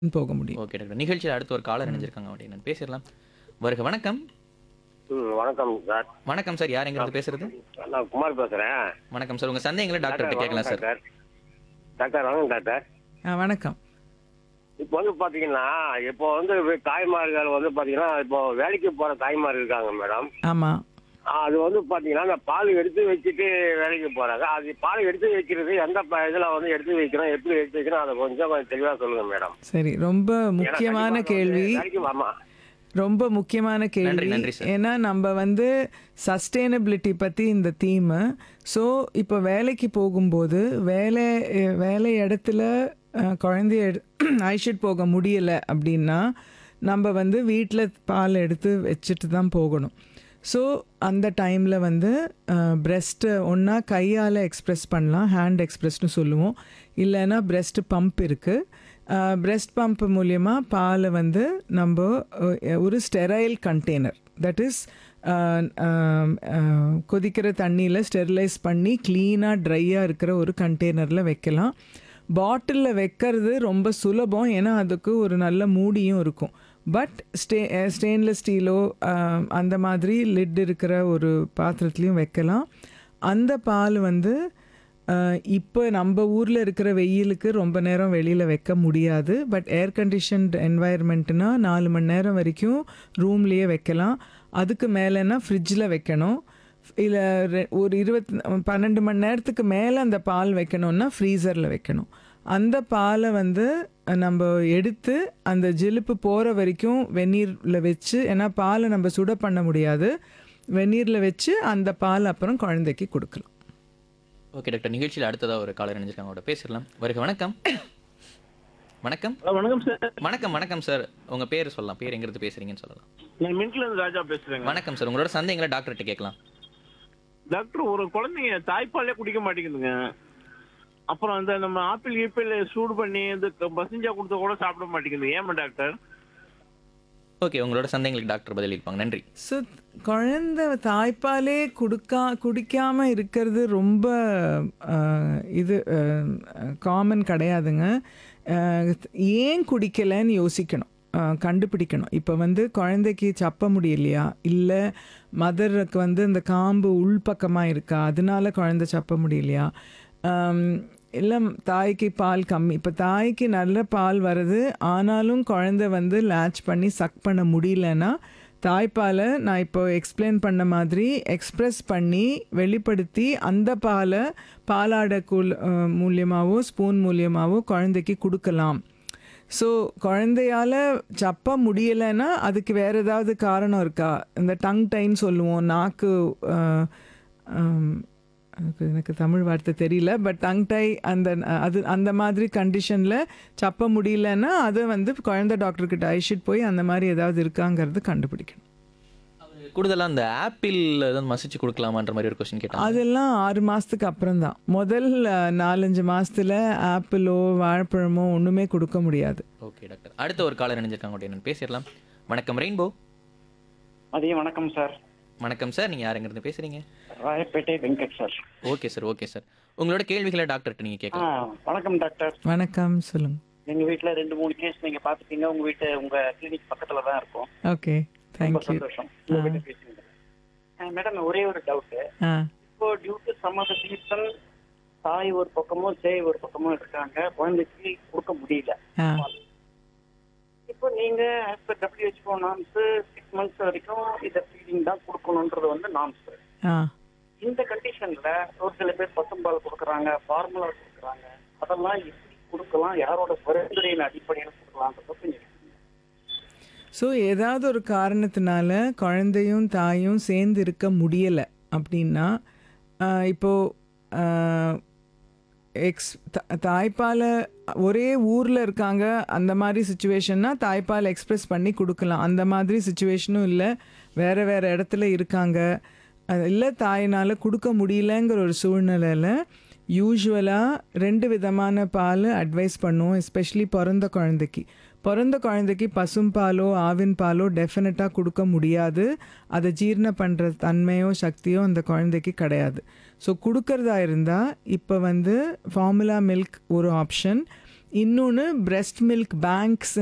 போக முடியும் okay doctor நிகழ்ச்சியில் அடுத்து ஒரு காலர் இணைஞ்சிருக்காங்க அப்படின்னு பேசிடலாம் வருக வணக்கம் ம் வணக்கம் சார் வணக்கம் சார் யார் எங்கிறது பேசுறது நான் குமார் பேசுறேன் வணக்கம் சார் உங்க சந்தேகங்களை டாக்டர்கிட்ட கேட்கலாம் சார் டாக்டர் டாக்டர் வணக்கம் டாக்டர் ஆ, வணக்கம் இப்போ வந்து பாத்தீங்கன்னா இப்போ வந்து தாய்மார்கள் வந்து பாத்தீங்கன்னா இப்போ வேலைக்கு போற தாய்மார் இருக்காங்க மேடம் ஆமா அது வந்து பாத்தீங்கன்னா அந்த பால் எடுத்து வச்சுட்டு வேலைக்கு போறாங்க அது பால் எடுத்து வைக்கிறது எந்த ப- இதுல வந்து எடுத்து வைக்கிறோம் எப்படி எடுத்து வைக்கிறோம் அதை கொஞ்சம் கொஞ்சம் தெளிவா சொல்லுங்க மேடம் சரி ரொம்ப ஏன்னா முக்கியமான கண்டிப்பா வந்து கேள்வி வேலைக்கு ஆமா ரொம்ப முக்கியமான கேள்வி நன்றி சார். ஏன்னா நம்ம வந்து சஸ்டைனபிலிட்டி பற்றி இந்த தீமு ஸோ இப்போ வேலைக்கு போகும்போது வேலை அஹ், வேலை இடத்துல அஹ், குழந்தைய எடு அழைச்சிட்டு போக முடியலை அப்படின்னா நம்ம வந்து வீட்டில் பால் எடுத்து வச்சுட்டு தான் போகணும் ஸோ அந்த டைமில் வந்து பிரெஸ்ட்டை ஒன்றா கையால் எக்ஸ்ப்ரெஸ் பண்ணலாம் ஹேண்ட் எக்ஸ்ப்ரெஸ்னு சொல்லுவோம் இல்லைன்னா பிரெஸ்ட் பம்ப் இருக்குது பிரெஸ்ட் பம்ப் மூலயமா பாலை வந்து நம்ம அஹ், ஒரு ஸ்டெரைல் கண்டெய்னர் தட் இஸ் கொதிக்கிற தண்ணியில் ஸ்டெரிலைஸ் பண்ணி க்ளீனாக ட்ரையாக இருக்கிற ஒரு கண்டெய்னரில் வைக்கலாம் பாட்டிலில் வைக்கிறது ரொம்ப சுலபம் ஏன்னா அதுக்கு ஒரு நல்ல மூடியும் இருக்கும் பட் ஸ்டே ஸ்டெயின்லெஸ் ஸ்டீலோ அந்த மாதிரி லிட் இருக்கிற ஒரு பாத்திரத்துலையும் வைக்கலாம் அந்த பால் வந்து அஹ், இப்போ நம்ம ஊரில் இருக்கிற வெயிலுக்கு ரொம்ப நேரம் வெளியில் வைக்க முடியாது பட் ஏர் கண்டிஷன்ட் என்வாயர்மெண்ட்னா நாலு மணி நேரம் வரைக்கும் ரூம்லேயே வைக்கலாம் அதுக்கு மேலேனா ஃப்ரிட்ஜில் வைக்கணும் இல்லை ஒரு இருபத்தி பன்னெண்டு மணி நேரத்துக்கு மேலே அந்த பால் வைக்கணும்னா ஃப்ரீசரில் வைக்கணும் அந்த பாலை வந்து நம்ம எடுத்து அந்த ஜிலுப்பு போகிற வரைக்கும் வெந்நீரில் வச்சு ஏன்னா பாலை நம்ம சுட பண்ண முடியாது வெந்நீரில் வச்சு அந்த பால் அப்புறம் குழந்தைக்கு கொடுக்கலாம் ஓகே டாக்டர் நிகழ்ச்சியில் அடுத்ததா ஒரு காலர் இணைஞ்சிருக்காங்க அவரோட பேசிடலாம் வருக வணக்கம் வணக்கம் ஹலோ வணக்கம் சார் வணக்கம் வணக்கம் சார் உங்க பேர் சொல்லலாம் பேர் எங்கிறது பேசுறீங்கன்னு சொல்லலாம் நான் மின்ட்ல இருந்து ராஜா பேசுறேங்க வணக்கம் சார் உங்களோட சந்தேகங்களை டாக்டர்கிட்ட கேட்கலாம் டாக்டர் ஒரு குழந்தைங்க தாய்ப்பாலே குடிக்க மாட்டேங்குதுங்க அப்புறம் அந்த நம்ம ஆப்பிள் ஈப்பிள் சூடு பண்ணி இந்த பசஞ்சா கொடுத்தா கூட சாப்பிட மாட்டேங்குது ஏமா டாக்டர் ஓகே உங்களோட சந்தேகங்களுக்கு டாக்டர் பதிலளிப்பாங்க நன்றி ஸோ குழந்தை தாய்ப்பாலே கொடுக்கா குடிக்காம இருக்கிறது ரொம்ப அஹ், இது காமன் கிடையாதுங்க அஹ், ஏன் குடிக்கலைன்னு யோசிக்கணும் அஹ், கண்டுபிடிக்கணும் இப்போ வந்து குழந்தைக்கு சப்ப முடியலையா இல்லை மதருக்கு வந்து இந்த காம்பு உள்பக்கமாக இருக்கா அதனால குழந்தை சப்ப முடியலையா இல்லை தாய்க்கு பால் கம்மி இப்போ தாய்க்கு நல்ல பால் வருது ஆனாலும் குழந்தை வந்து லேட்ச் பண்ணி சக் பண்ண முடியலன்னா தாய்ப்பாலை நான் இப்போ எக்ஸ்பிளைன் பண்ண மாதிரி எக்ஸ்ப்ரெஸ் பண்ணி வெளிப்படுத்தி அந்த பாலை பாலாடை கூல் மூலியமாகவோ ஸ்பூன் மூலியமாகவோ குழந்தைக்கு கொடுக்கலாம் ஸோ குழந்தையால சப்ப முடியலைன்னா அதுக்கு வேற ஏதாவது காரணம் இருக்கா இந்த டங் டைன்னு சொல்லுவோம் நாக்கு அஹ், ஹம், எனக்கு எனக்கு தமிழ் வார்த்தை தெரியல பட் டங் டை அந்த அது அந்த மாதிரி கண்டிஷனில் சப்ப முடியலன்னா அதை வந்து குழந்தை டாக்டர்கிட்ட அழைச்சிட்டு போய் அந்த மாதிரி ஏதாவது இருக்காங்கிறது கண்டுபிடிக்கணும் கூடுதலா அந்த ஆப்பிள் தான் மசிச்சு கொடுக்கலாமான்ற மாதிரி ஒரு கொஸ்டின் கேட்டாங்க அதெல்லாம் ஆறு மாதத்துக்கு அப்புறம் தான் முதல் அஹ், நாலஞ்சு மாசத்துல ஆப்பிளோ வாழைப்பழமோ ஒன்றுமே கொடுக்க முடியாது ஓகே டாக்டர் அடுத்த ஒரு காலர் இணைஞ்சிருக்காங்க அப்படின்னு பேசிடலாம் வணக்கம் ரெயின்போ மதியம் வணக்கம் சார் வணக்கம் சார் நீங்க யாருங்கிறது பேசுறீங்க Royapettah Venkat sir okay sir okay sir உங்களோட கேள்விகளை டாக்டர்கிட்ட நீங்க ஆ கேட்கலாம் வணக்கம் டாக்டர் வணக்கம் சொல்லுங்க எங்க வீட்ல ரெண்டு மூணு கேஸ் நீங்க பாத்துட்டீங்க உங்க வீட்டு உங்க கிளினிக் பக்கத்துல தான் இருக்கும் ஓகே ரொம்ப தேங்க்யூ சந்தோஷம் உங்ககிட்ட பேசுங்க மேடம் ஒரே ஒரு டவுட் ஆ இப்போ டியூ டு சம்மர் சீசன் தாய் ஒரு பக்கமும் சேய் ஒரு பக்கமும் இருக்காங்க குழந்தைக்கு கொடுக்க முடியல ஆ இப்போ நீங்க as per WHO norms six months வரைக்கும் இதை ஃபீடிங் தான் கொடுக்கணுன்றது வந்து நாம்ஸ் ஆ இந்த கண்டிஷன்ல ஒரு சில பேர் பசும்பால் கொடுக்குறாங்க ஃபார்முலா கொடுக்குறாங்க அதெல்லாம் எப்படி கொடுக்கலாம் யாரோட பரிந்துரையின் அடிப்படையில் கொடுக்கலான்றத கொஞ்சம் சொல்லுங்க. ஸோ ஏதாவது ஒரு காரணத்தினால குழந்தையும் தாயும் சேர்ந்து இருக்க முடியலை அப்படின்னா ஆஹ், இப்போ ஆஹ், எக்ஸ் த- தாய்ப்பாலை ஒரே ஊரில் இருக்காங்க அந்த மாதிரி சுச்சுவேஷன்னா தாய்ப்பால் எக்ஸ்பிரஸ் பண்ணி கொடுக்கலாம் அந்த மாதிரி சுச்சுவேஷனும் இல்லை வேறு வேறு இடத்துல இருக்காங்க அது இல்லை தாயினால் கொடுக்க முடியலங்கிற ஒரு சூழ்நிலையில் யூஸ்வலாக ரெண்டு விதமான பால் அட்வைஸ் பண்ணுவோம் எஸ்பெஷலி பிறந்த குழந்தைக்கு பிறந்த குழந்தைக்கு பசும்பாலோ ஆவின் பாலோ டெஃபினட்டாக கொடுக்க முடியாது அதை ஜீரணம் பண்ணுற தன்மையோ சக்தியோ அந்த குழந்தைக்கு கிடையாது ஸோ கொடுக்கறதா இருந்தால் இப்போ வந்து ஃபார்முலா மில்க் ஒரு ஆப்ஷன் இன்னொன்று breast மில்க் பேங்க்ஸ்